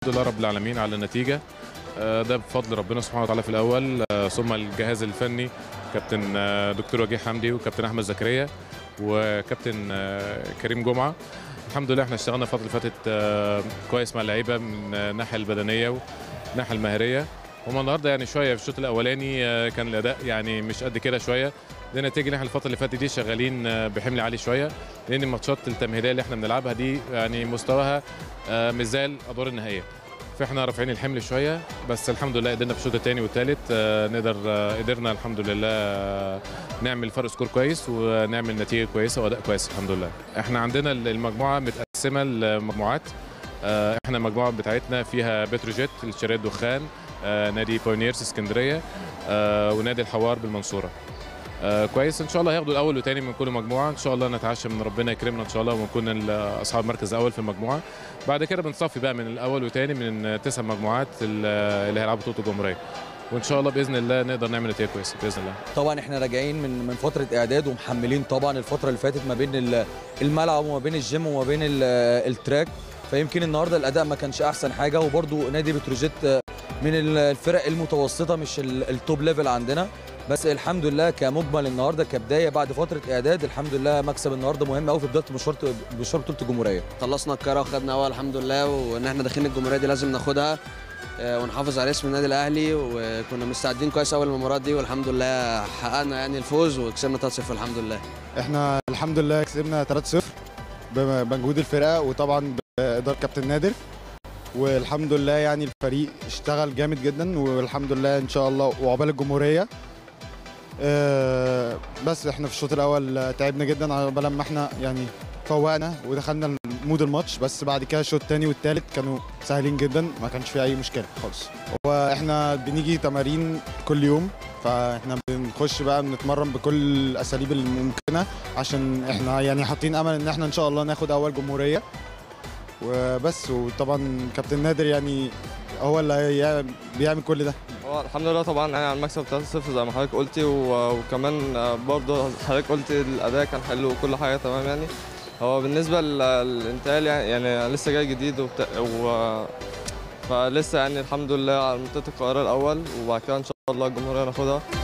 الحمد لله رب العالمين على النتيجه آه، ده بفضل ربنا سبحانه وتعالى في الاول آه، ثم الجهاز الفني كابتن آه، دكتور وجيه حمدي وكابتن احمد زكريا وكابتن آه، كريم جمعه الحمد لله احنا اشتغلنا الفتره اللي فاتت آه، كويس مع اللعيبه من آه، الناحيه البدنيه والناحيه المهريه هما النهارده يعني شويه في الشوط الاولاني آه، كان الاداء يعني مش قد كده شويه ده نتيجه ان احنا الفتره اللي فاتت دي شغالين آه، بحمل عالي شويه لان الماتشات التمهيديه اللي احنا بنلعبها دي يعني مستواها آه، مش زي الادوار النهائيه فاحنا رافعين الحمل شويه بس الحمد لله قدرنا في الشوط الثاني والثالث نقدر آه، قدرنا الحمد لله آه، نعمل فرق سكور كويس ونعمل نتيجه كويسه واداء كويس الحمد لله احنا عندنا المجموعه متقسمه لمجموعات آه، احنا المجموعه بتاعتنا فيها بتروجيت الشرقيه الدخان آه، نادي بايونيرز اسكندريه آه، ونادي الحوار بالمنصوره آه كويس ان شاء الله هياخدوا الاول والثاني من كل مجموعه ان شاء الله نتعشى من ربنا يكرمنا ان شاء الله ونكون ال- اصحاب المركز الاول في المجموعه بعد كده بنصفي بقى من الاول والثاني من تسع مجموعات ال- اللي هيلعبوا بطوله الجمهوريه وان شاء الله باذن الله نقدر نعمل نتيجه كويسه باذن الله طبعا احنا راجعين من من فتره اعداد ومحملين طبعا الفتره اللي فاتت ما بين ال- الملعب وما بين الجيم وما بين ال- التراك فيمكن النهارده الاداء ما كانش احسن حاجه وبرده نادي بتروجيت من ال- الفرق المتوسطه مش ال- التوب ليفل عندنا بس الحمد لله كمجمل النهارده كبدايه بعد فتره اعداد الحمد لله مكسب النهارده مهم قوي في بدايه مشوار مشوار بطوله الجمهوريه خلصنا القاهره وخدنا اول الحمد لله وان احنا داخلين الجمهوريه دي لازم ناخدها آه، ونحافظ على اسم النادي الاهلي وكنا مستعدين كويس اول المباراه دي والحمد لله حققنا يعني الفوز وكسبنا 3-0 الحمد لله احنا الحمد لله كسبنا 3-0 بمجهود الفرقه وطبعا باداره كابتن نادر والحمد لله يعني الفريق اشتغل جامد جدا والحمد لله ان شاء الله وعقبال الجمهوريه اه، بس احنا في الشوط الاول تعبنا جدا عقبال ما احنا يعني فوقنا ودخلنا مود الماتش بس بعد كده الشوط الثاني والثالث كانوا سهلين جدا ما كانش في اي مشكله خالص واحنا بنيجي تمارين كل يوم فاحنا بنخش بقى بنتمرن بكل الاساليب الممكنه عشان احنا يعني حاطين امل ان احنا ان شاء الله ناخد اول جمهوريه وبس وطبعا كابتن نادر يعني هو اللي هي- بيعمل كل ده هو الحمد لله طبعا يعني على المكسب 3-0 زي ما حضرتك قلتي و- وكمان آه، برضه حضرتك قلتي الاداء كان حلو وكل حاجه تمام يعني هو بالنسبه لل- للانتقال يعني يعني لسه جاي جديد وبتا... و... فلسه يعني الحمد لله على منطقه القاهره الاول وبعد كده ان شاء الله الجمهوريه ناخدها